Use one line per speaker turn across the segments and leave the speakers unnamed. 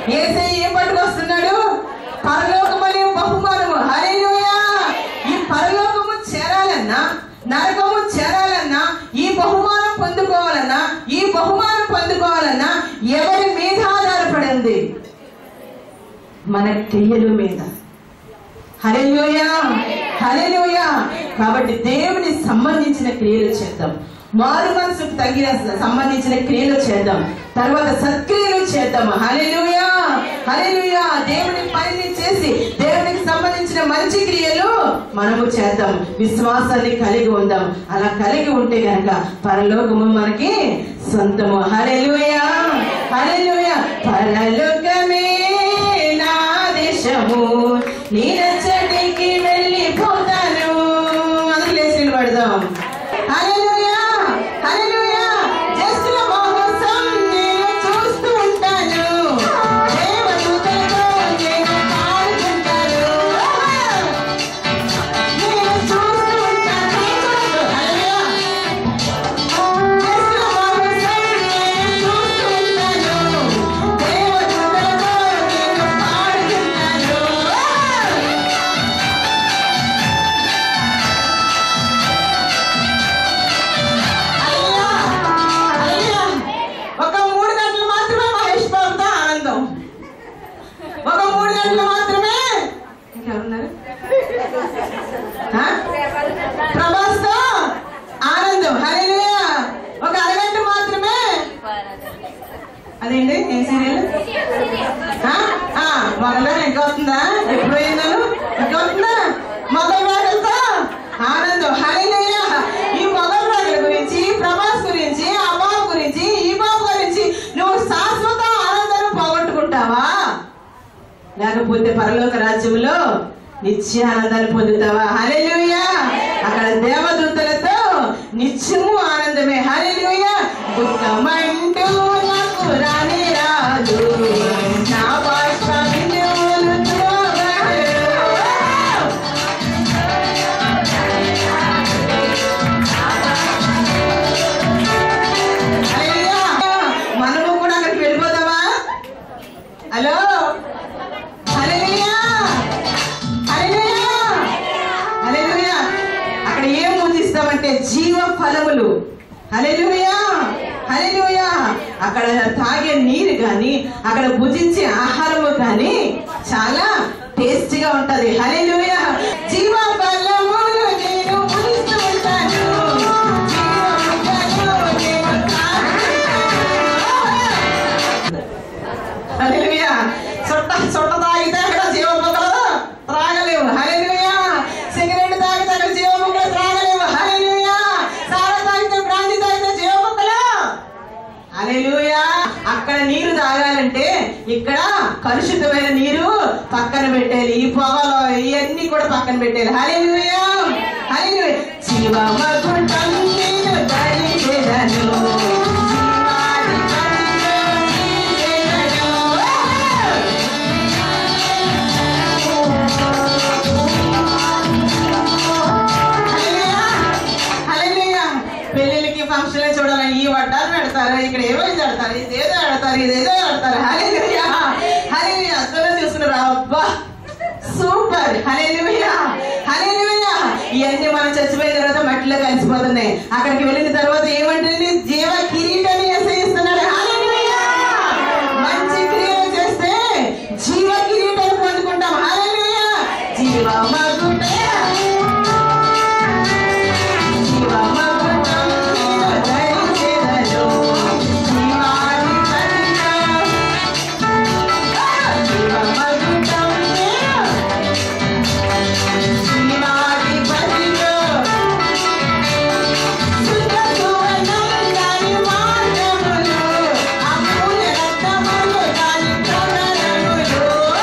ఏసై ఏం పట్టుకొస్తున్నాడు పరలోకమనే బహుమానము హల్లెలూయా ఈ పరలోకము చేరాలన్నా నరకము చేరాలన్నా ఈ బహుమానం పొందుకోవాలన్నా ఈ బహుమానం పొందుకోవాలన్నా ఎవరి మీద ఆధారపడి ఉంది మన క్రియల మీద హల్లెలూయా హల్లెలూయా కాబట్టి దేవుని సంబంధించిన క్రియలు చేద్దాం మారు మనసుకు తగిన సంబంధించిన క్రియలు చేద్దాం తర్వాత సత్క్రియలు చేద్దాం హల్లెలూయా హల్లెలూయా దేవుని పనిని చేసి దేవునికి సంబంధించిన మంచి క్రియలు మనము చేద్దాం విశ్వాసాన్ని కలిగి ఉందాం అలా కలిగి ఉంటే గనక పరలోకము మనకి సొంతము హల్లెలూయా హల్లెలూయా పరలోకమే నా దేశము నీ నచ్చటికి వెళ్ళిపోతాను అందరూ లేచి నిలబడదాం హల్లెలూయా హల్లెలూయా జస్టుల మహోత్సవం నేను చూస్తూ ఉంటాను దేవదూతలతో నేను పాడుకుంటాను నేను చూస్తూ ఉంటాను హల్లెలూయా జస్టుల మహోత్సవం నేను చూస్తూ ఉంటాను దేవదూతలతో నేను పాడుకుంటాను అయ్యా! అయ్యా! ఒక మూడు గంటలు మాత్రమే మహేష్ బాబుతో ఆనందం ఒక మూడు గంటలు మాత్రమే ఇంకెవరున్నారు ఆ? ప్రభాస్తో ఆనందం హల్లెలూయా ఒక అరగంట మాత్రమే అదేంటి ఏం సీరియల్ మొదలు ఇంకా వస్తుందా ఎప్పుడు పోయిందాను ఇంకా వస్తుందా మొదలు రాగలతో ఆనందం హల్లెలూయా ఈ మొదలు రాగల గురించి ప్రభాస్ గురించి ఆ బాబు గురించి ఈ బాబు గురించి నువ్వు శాశ్వత ఆనందాన్ని పోగొట్టుకుంటావా లేకపోతే పరలోక రాజ్యంలో నిత్య ఆనందాన్ని పొందుతావా హల్లెలూయా అక్కడ దేవదూతలతో నిత్యము ఆనందమే హల్లెలూయా దుఃఖమంటూ నాకు రాని రాదు నా భాష వినులు త్రోవలు. హల్లెలూయా. మనము కూడా అక్కడికి వెళ్ళిపోదామా హలో హల్లెలూయా హల్లెలూయా హల్లెలూయా అక్కడ ఏం పూజిస్తామంటే జీవ ఫలములు హల్లెలూయా హల్లెలూయా అక్కడ తాగే నీరు గాని అక్కడ భుజించే ఆహారము గాని చాలా టేస్టీగా ఉంటది హల్లెలూయా జీవ ఫలములు నేను పూజిస్తూ ఉంటాను జీవ ఫలములు నేను తాగుతాను. హల్లెలూయా చుట్ట చుట్ట తాగితే అక్కడ జీవముఖలు త్రాగలేవు హల్లెలూయా సిగరెట్ తాగితే అక్కడ జీవముఖలు త్రాగలేవు హల్లెలూయా సారా తాగితే బ్రాంతి తాగితే జీవముఖలు హల్లెలూయా అక్కడ నీరు తాగాలంటే ఇక్కడ కలుషితమైన నీరు పక్కన పెట్టాలి ఈ పొగలో ఇవన్నీ కూడా పక్కన పెట్టాలి హల్లెలూయా హల్లెలూయా జీవమగుండం నేను ధరించెదను. జీవాది కన్యను తీసెదను. హల్లెలూయా! హల్లెలూయా! పెళ్ళిళ్ళకి ఫంక్షన్ చూడాలి ఈ వడ్డాలు పెడతారు ఇక్కడ ఏమో ఇది పెడతారు ఇదేదో పెడతారు ఇదేదో పెడతారు హల్లెలూయా హల్లెలూయా అసలు చూసుకున్నారు అబ్బా సూపర్ హల్లెలూయా హల్లెలూయా ఇవన్నీ మనం చచ్చిపోయిన తర్వాత మట్టిలో కలిసిపోతున్నాయి అక్కడికి వెళ్ళిన తర్వాత ఏమంటుంది జీవ కిరీటాన్ని వేసేస్తున్నాడు హల్లెలూయా మంచి క్రియలు చేస్తే జీవ కిరీటాన్ని పొందుకుంటాం హల్లెలూయా జీవ మగుటే జీవమగుటం నేను ధరించెదను. జీవాది కన్య. జీవమగుటం నేను. జీవాది కన్య. శుద్ధ సువర్ణం దాని మార్గములు. అమూల్య రత్నములు దాని ప్రవరములు.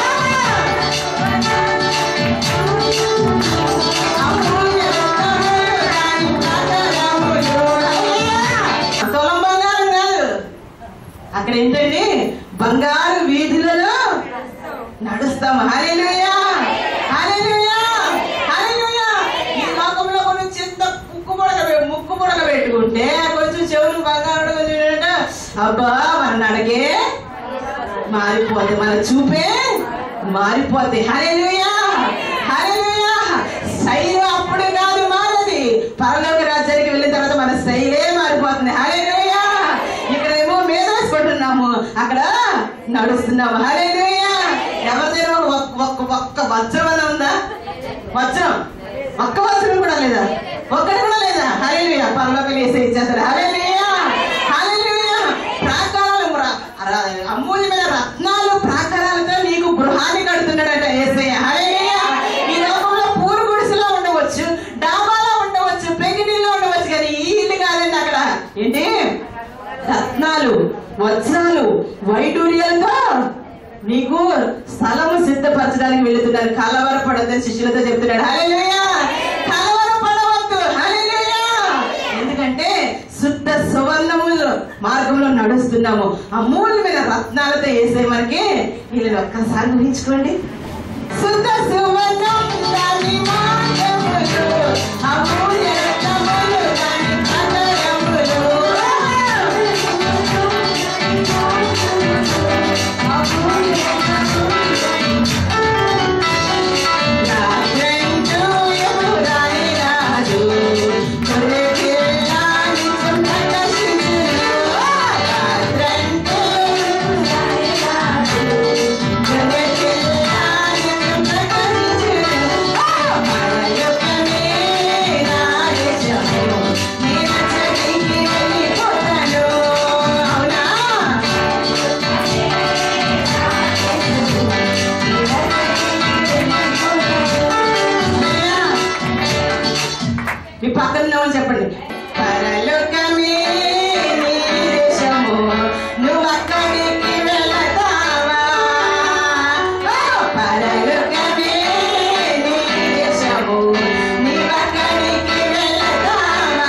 తులం బంగారం కాదు అక్కడ ఏంటండి బంగారు వీధులలో నడుస్తాం హల్లెలూయా హల్లెలూయా హల్లెలూయా ఈ లోకంలో కొన్ని చింత ముక్కు ముడక పె- ముక్కు ముడక పెట్టుకుంటే కొంచెం చెవులు బంగారు చూడంటే అబ్బా మన నడకే మారిపోతే మన చూపే మారిపోతే హల్లెలూయా హల్లెలూయా శైలి అప్పుడు కాదు మారది పరలోక రాజ్యానికి వెళ్ళిన తర్వాత మన శైలే మారిపోతుంది హల్లెలూయా ఇక్కడేమో మీద వేసుకుంటున్నాము అక్కడ నడుస్తున్నాము హల్లెలూయా ఎవరిదైనా ఒక్క ఒక్క ఒక్క వజ్రం అన్న ఉందా వజ్రం ఒక్క వజ్రం కూడా లేదా ఒక్కటి కూడా లేదా హల్లెలూయా పరలోకం వేసి ఇచ్చేస్తారు హల్లెలూయా హల్లెలూయా ప్రాకారాలు ర- ర- అమూల్యమైన రత్నాలు ప్రాకారాలతో నీకు గృహాన్ని కడుతున్నాడట ఏసయ్య హల్లెలూయా ఈ లోకంలో పూరు గుడిసెలో ఉండవచ్చు డాబాలో ఉండవచ్చు పెగిడిలో ఉండవచ్చు కానీ ఈ ఇల్లు కాదండి అక్కడ ఏంటి రత్నాలు వజ్రాలు వైడూర్యాలతో నీకు స్థలము సిద్ధపరచడానికి వెళుతున్నారు కలవరపడద్దని శిష్యులతో చెప్తున్నాడు హల్లెలూయా కలవరపడవద్దు హల్లెలూయా ఎందుకంటే శుద్ధ సువర్ణములు మార్గంలో నడుస్తున్నాము అమూల్యమైన రత్నాలతో వేసే మనకి వీళ్ళని ఒక్కసారి ఊహించుకోండి శుద్ధ సువర్ణం దాని మార్గములు అమూల్య రత్నములు దాని కదలములు రాజంటూ ఎదురాని రాజు కొరకేలాని చుట్టక శిశులు రాజంటూ ఎదురాని రాజు కొరకేలాని చుట్టక శిశులు పరలోకమే నా దేశము నేను చదివి వెళ్ళిపోతాను అవునా మీ పక్కన ఉన్న వాళ్ళు చెప్పండి పరలోకమే నీ దేశము, నువ్వు అక్కడికి వెళతావా? ఓ, పరలోకమే నీ దేశము, నీవు అక్కడికి వెళతావా?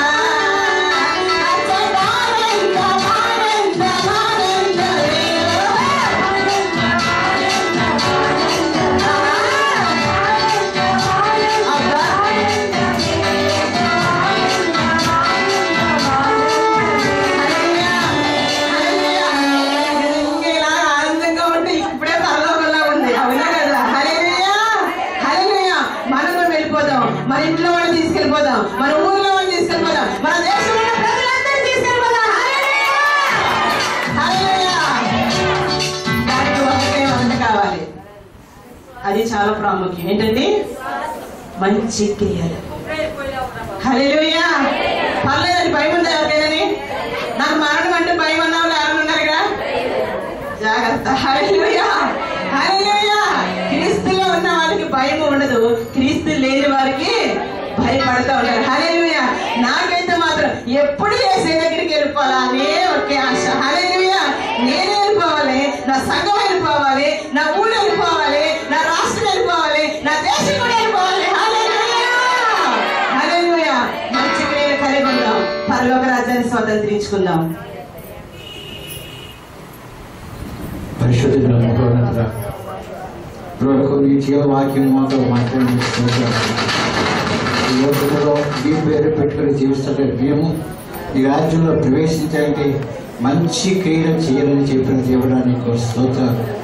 అచ్చటానందం, ఆనందం, ఆనందమే. అబ్బా. హల్లెలూయా. హల్లెలూయా. ఇంకెలా ఆనందంగా ఉంటే ఇప్పుడే పరలోకంలా ఉంది అవునా కదా హల్లెలూయా. హల్లెలూయా. మనము వెళ్ళిపోదాం మన ఇంట్లో వాళ్ళని తీసుకెళ్ళిపోదాం మన ఊర్లో వాళ్ళని తీసుకెళ్ళిపోదాం మన దేశంలో ఉన్న ప్రజలందరినీ తీసుకెళ్ళిపోదాం హల్లెలూయా. హల్లెలూయా. దానికి ఒకటే ఒకటి కావాలి అది చాలా ప్రాముఖ్యం ఏంటండి మంచి క్రియలు హల్లెలూయా పర్లేదండి భయం ఉందా ఎవరికైనా నాకు మరణం అంటే భయం అన్న వాళ్ళు ఎవరు ఉన్నారుగా జాగ్రత్త హల్లెలూయా హల్లెలూయా క్రీస్తులో ఉన్న వాళ్ళకి భయం ఉండదు క్రీస్తు లేని వారికి భయపడతా ఉంటారు హల్లెలూయా నాకైతే మాత్రం ఎప్పుడు ఏసే దగ్గరికి వెళ్ళిపోవాలా అనే ఒకే ఆశ హల్లెలూయా నేనే వెళ్ళిపోవాలి నా సంఘం వెళ్ళిపోవాలి నా ఊరు వెళ్ళిపోవాలి నా రాష్ట్రం వెళ్ళిపోవాలి నా దేశం కూడా వెళ్ళిపోవాలి హల్లెలూయా హల్లెలూయా మంచి క్రియలు కలిగి ఉందాం పరలోక రాజ్యాన్ని స్వతంత్రించుకుందాం
పరిశుద్ధుల మహోన్నతుల ప్రభువుకు నీ జీవవాక్యం మాతో మాట్లాడి ఈ లోకంలో మీ పేరు పెట్టుకుని జీవిస్తున్న మేము ఈ రాజ్యంలో ప్రవేశించాలంటే మంచి క్రియలు చేయాలని చెప్పిన దేవుడానికి స్తోత్రాలు